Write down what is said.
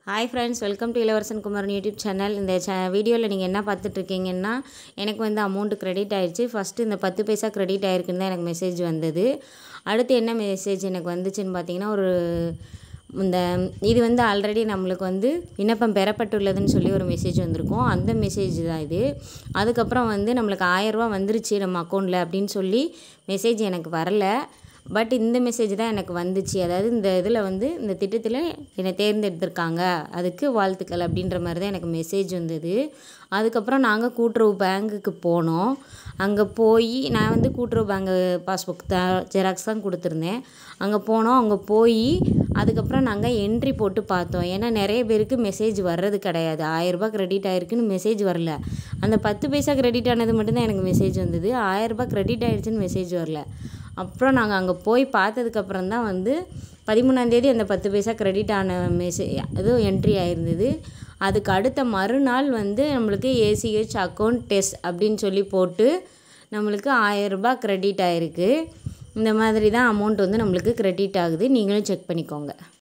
hi friends welcome to இளவரசன் Kumaran YouTube channel இந்த சே வீடியோவில் நீங்கள் என்ன பார்த்துட்ருக்கீங்கன்னா எனக்கு வந்து அமௌண்ட்டு கிரெடிட் ஆயிடுச்சு ஃபஸ்ட்டு இந்த பத்து பைசா கிரெடிட் ஆயிருக்குன்னு தான் எனக்கு மெசேஜ் வந்தது அடுத்து என்ன மெசேஜ் எனக்கு வந்துச்சுன்னு பார்த்தீங்கன்னா ஒரு இந்த இது வந்து ஆல்ரெடி நம்மளுக்கு வந்து விண்ணப்பம் பெறப்பட்டுள்ளதுன்னு சொல்லி ஒரு மெசேஜ் வந்திருக்கும் அந்த மெசேஜ் தான் இது அதுக்கப்புறம் வந்து நம்மளுக்கு ஆயரூபா வந்துருச்சு நம்ம அக்கௌண்ட்டில் அப்படின்னு சொல்லி மெசேஜ் எனக்கு வரல பட் இந்த மெசேஜ் தான் எனக்கு வந்துச்சு அதாவது இந்த இதில் வந்து இந்த திட்டத்தில் என்னை தேர்ந்தெடுத்திருக்காங்க அதுக்கு வாழ்த்துக்கள் அப்படின்ற மாதிரி தான் எனக்கு மெசேஜ் வந்தது அதுக்கப்புறம் நாங்கள் கூட்டுறவு பேங்குக்கு போனோம் அங்கே போய் நான் வந்து கூட்டுறவு பேங்கு பாஸ்புக் த ஜெராக்ஸ் தான் கொடுத்துருந்தேன் அங்கே போனோம் அங்கே போய் அதுக்கப்புறம் நாங்கள் என்ட்ரி போட்டு பார்த்தோம் ஏன்னா நிறைய பேருக்கு மெசேஜ் வர்றது கிடையாது ஆயரரூபா கிரெடிட் ஆயிருக்குன்னு மெசேஜ் வரல அந்த பத்து பைசா கிரெடிட் ஆனது மட்டும்தான் எனக்கு மெசேஜ் வந்தது ஆயரரூபா கிரெடிட் ஆயிடுச்சுன்னு மெசேஜ் வரல அப்புறம் நாங்கள் அங்கே போய் பார்த்ததுக்கப்புறம் தான் வந்து பதிமூணாந்தேதி அந்த பத்து பைசா கிரெடிட் ஆன மெசேஜ் இதுவும் என்ட்ரி ஆயிருந்தது அதுக்கு அடுத்த மறுநாள் வந்து நம்மளுக்கு ஏசிஹெச் அக்கௌண்ட் டெஸ்ட் அப்படின்னு சொல்லி போட்டு நம்மளுக்கு ஆயரரூபா கிரெடிட் ஆயிருக்கு இந்த மாதிரி தான் அமௌண்ட் வந்து நம்மளுக்கு கிரெடிட் ஆகுது நீங்களும் செக் பண்ணிக்கோங்க